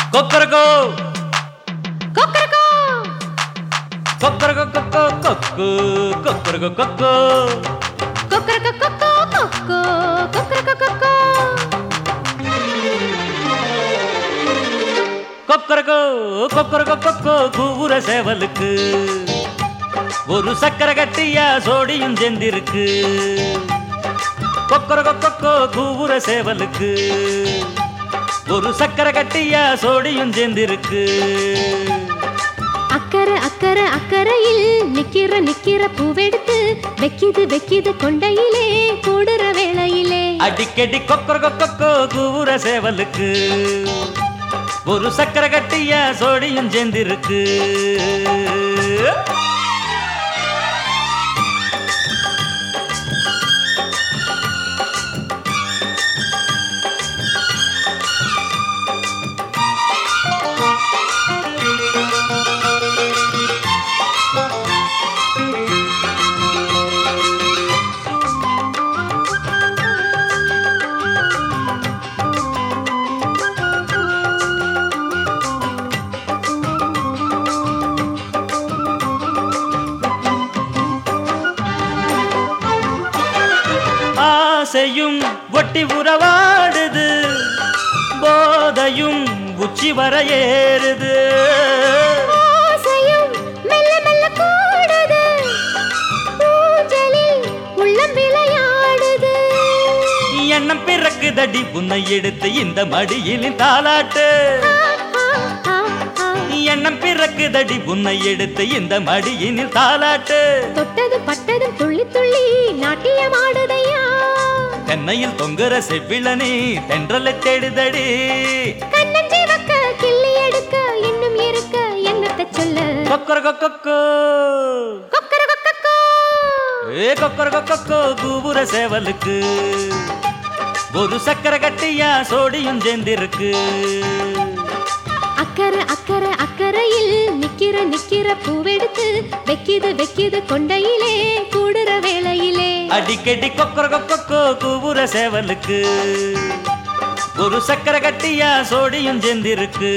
கொக்கரகோ கொக்கரக்கோ கொக்கரகோ கொக்கோ கொக்கு கொக்கரகோ கொக்கோ கொக்கரக்கோ கொக்கோ கொக்கோ கொக்கரக்கோ கொக்கோ கொக்கரகோ கொக்கரகோ கொக்கோ கூவுற சேவலுக்கு ஒரு சக்கரை கட்டியா சோடியும் செந்திருக்கு கொக்கரகோ கொக்கோ கூவுற சேவலுக்கு ஒரு சக்கரை கட்டியா சோடியும் செந்திருக்கு அக்கறை அக்கறை அக்கறையில் நிக்கிற நிக்கிற பூவெடுத்து வெக்கிது வெக்கிது கொண்டையிலே கூடுற வேளையிலே அடிக்கடி கொக்கரகோ கொக்கோ கூவுற சேவலுக்கு ஒரு சக்கரை கட்டியா சோடியும் செந்திருக்கு ஆசையும் ஒட்டி உறவாடுது போதையும் உச்சி வர ஏறுது ஆசையும் மெல்ல மெல்ல கூடுது ஊஞ்சலில் உள்ளம் விளையாடுது எண்ணம் பிறக்குதடி உன்னை எடுத்து இந்த மடியில் தாலாட்டு ஆ, ஆ, ஆ, ஆ. எண்ணம் பிறக்குதடி உன்னை எடுத்து இந்த மடியினில் தாலாட்டு தொட்டது பட்டதும் துள்ளி துள்ளி நாட்டியமாடுதையா தென்னையில் தொங்குற செவ்விளனே தென்றலை தேடுதடி கண்ணஞ்சி வக்க கிள்ளி எடுக்க இன்னும் இருக்க என்னத்த சொல்ல கொக்கர கொக்கோ கொக்கர கொக்கோ ஏ கொக்கர கொக்கோ கூபுர சேவலுக்கு ஒரு சக்கரை கட்டியா சோடியும் சேர்ந்திருக்கு அக்கறை அக்கறை அக்கறையில் நிக்கிற நிக்கிற பூவெடுத்து வெக்கிது வெக்கிது கொண்டையிலே கூடுற வேளையிலே அடிக்கடி கொக்கர கொக்கோ கூபுர சேவலுக்கு ஒரு சக்கரை கட்டியா சோடியும் சேர்ந்திருக்கு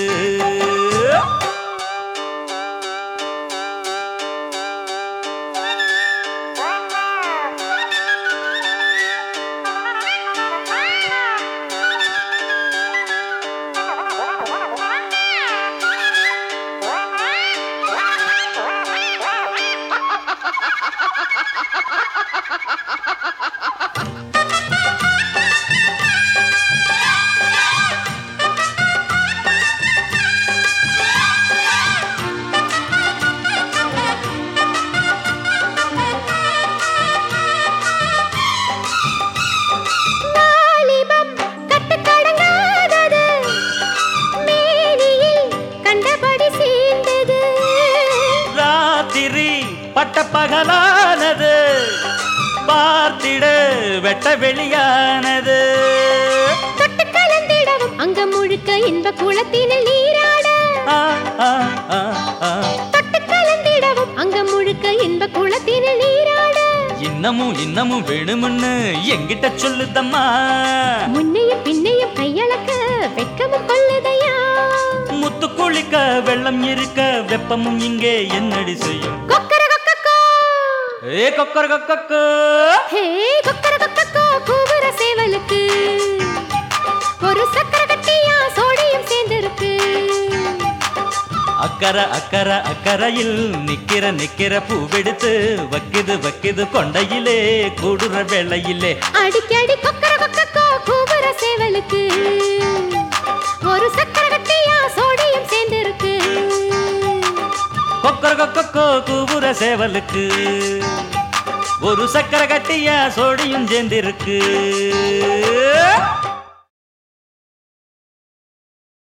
வாலிபம் கட்டுக்கடங்காதது மேனியில் கண்டபடி சேர்ந்தது ராத்திரி பட்ட பகலானது பார்த்திட வெட்ட வெளியானது தொட்டு கலந்திடவும் அங்க முழுக்க இன்ப குளத்தினில் நீராட ஆ, ஆ, ஆ, ஆ. தொட்டு கலந்திடவும் அங்க முழுக்க இன்ப குளத்தினில் நீராட இன்னமும் இன்னமும் வேணும்னு என்கிட்ட சொல்லுதம்மா முன்னையும் பின்னையும் கையளக்க வெக்கமும் கொள்ளுதையா முத்து குளிக்க வெள்ளம் இருக்க வெப்பமும் இங்கே என்னடி செய்யும் கொக்கர கொக்கோ ஏ கொக்கர கொக்கோ ஹே கொக்கர கொக்கோ கூவுற சேவலுக்கு ஒரு சக்கர கட்டியா சோடியும் சேர்ந்திருக்கு அக்கறை அக்கறை அக்கறையில் நிக்கிற நிக்கிற பூவெடுத்து வக்கிது வக்கிது கொண்டையிலே கூடுற வேளையிலே அடிக்கடி கொக்கர கொக்கோ கூவுற சேவலுக்கு ஒரு சக்கர கட்டியா சோடியும் சேர்ந்திருக்கு கொக்கர கொக்கோ கூவுற சேவலுக்கு ஒரு சக்கரை கட்டியா சோடியும் சேர்ந்திருக்கு